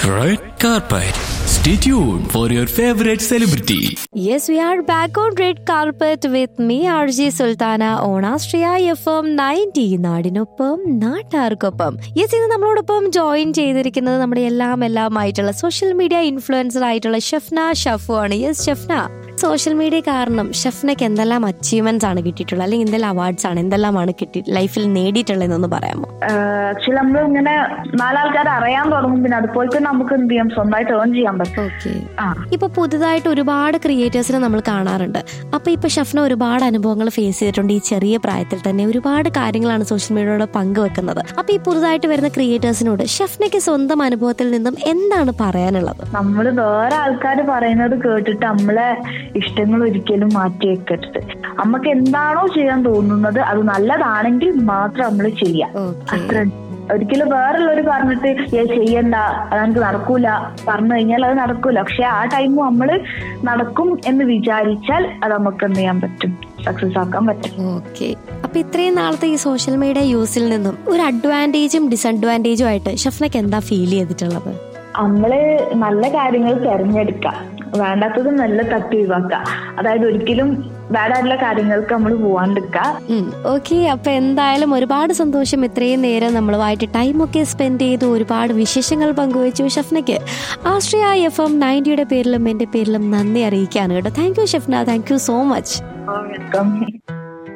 Red carpet. Stay tuned for your favorite celebrity. Yes, we are back on red carpet with me, RJ Sultana, on Astria FM 90 നാടിനൊപ്പം നാട്ടാർക്കൊപ്പം yes ഇന്ന് നമ്മളോടൊപ്പം join ചെയ്തിരിക്കുന്നത് നമ്മുടെ എല്ലാം എല്ലാം ആയിട്ടുള്ള സോഷ്യൽ മീഡിയ ഇൻഫ്ലുവൻസർ ആയിട്ടുള്ള ഷഫ്ന ഷഫു ആണ് യെസ് ഷഫ്ന സോഷ്യൽ മീഡിയ കാരണം ഷഫ്നയ്ക്ക് എന്തെല്ലാം അച്ചീവ്മെന്റ്സ് ആണ് കിട്ടിയിട്ടുള്ളത് അല്ലെങ്കിൽ എന്തെല്ലാം അവാർഡ്സ് ആണ് എന്തെല്ലാമാണ് കിട്ടി ലൈഫിൽ നേടിയിട്ടുള്ളതെന്നൊന്ന് പറയാമോ ആക്ച്വലി നമ്മൾ ഇങ്ങനെ നാലാൾക്കാർ അറിയാൻ തുടങ്ങും പിന്നെ അതുപോലെ തന്നെ നമുക്ക് എന്ത് ചെയ്യാം സ്വന്തമായിട്ട് ഏൺ ചെയ്യാൻ പറ്റും ഓക്കെ ആ ഇപ്പൊ പുതുതായിട്ട് ഒരുപാട് ക്രിയേറ്റേഴ്സിനെ നമ്മൾ കാണാറുണ്ട് അപ്പൊ ഇപ്പൊ ഷഫ്ന ഒരുപാട് അനുഭവങ്ങൾ ഫേസ് ചെയ്തിട്ടുണ്ട് ഈ ചെറിയ പ്രായത്തിൽ തന്നെ ഒരുപാട് കാര്യങ്ങളാണ് സോഷ്യൽ മീഡിയയോട് പങ്കുവെക്കുന്നത് അപ്പൊ ഈ പുതുതായിട്ട് വരുന്ന ക്രിയേറ്റേഴ്സിനോട് ഷഫ്നയ്ക്ക് സ്വന്തം അനുഭവത്തിൽ നിന്നും എന്താണ് പറയാനുള്ളത് നമ്മൾ വേറെ ആൾക്കാർ പറയുന്നത് കേട്ടിട്ട് നമ്മളെ ഇഷ്ടങ്ങൾ ഒരിക്കലും മാറ്റി വെക്കരുത് നമുക്ക് എന്താണോ ചെയ്യാൻ തോന്നുന്നത് അത് നല്ലതാണെങ്കിൽ മാത്രം നമ്മൾ ചെയ്യാം ഓക്കെ അത്ര ഒരിക്കലും വേറുള്ളവർ പറഞ്ഞിട്ട് ഏ ചെയ്യണ്ട അതെനിക്ക് നടക്കൂല പറഞ്ഞു കഴിഞ്ഞാൽ അത് നടക്കൂല പക്ഷെ ആ ടൈം നമ്മൾ നടക്കും എന്ന് വിചാരിച്ചാൽ അത് നമുക്ക് എന്ത് ചെയ്യാൻ പറ്റും സക്സസ് ആക്കാൻ പറ്റും ഓക്കെ അപ്പൊ ഇത്രയും നാളത്തെ ഈ സോഷ്യൽ മീഡിയ യൂസിൽ നിന്നും ഒരു അഡ്വാൻറ്റേജും ഡിസഡ്വാൻറ്റേജും ആയിട്ട് ഷഫ്നയ്ക്ക് എന്താ ഫീൽ ചെയ്തിട്ടുള്ളത് നമ്മള് നല്ല കാര്യങ്ങൾ തിരഞ്ഞെടുക്കുക വേണ്ടാത്തത് നല്ല തട്ടി ഒഴിവാക്കുക അതായത് ഒരിക്കലും വേടായിട്ടുള്ള കാര്യങ്ങൾക്ക് നമ്മൾ പോവാണ്ടിരിക്കുക ഓക്കെ അപ്പൊ എന്തായാലും ഒരുപാട് സന്തോഷം ഇത്രയും നേരം നമ്മളുമായിട്ട് ടൈമൊക്കെ സ്പെൻഡ് ചെയ്ത് ഒരുപാട് വിശേഷങ്ങൾ പങ്കുവച്ചു ഷഫ്നയ്ക്ക് ആശ്രയ എഫ് എം നയൻറ്റിയുടെ പേരിലും എന്റെ പേരിലും നന്ദി അറിയിക്കാണ് കേട്ടോ thank you Shafna thank you so much welcome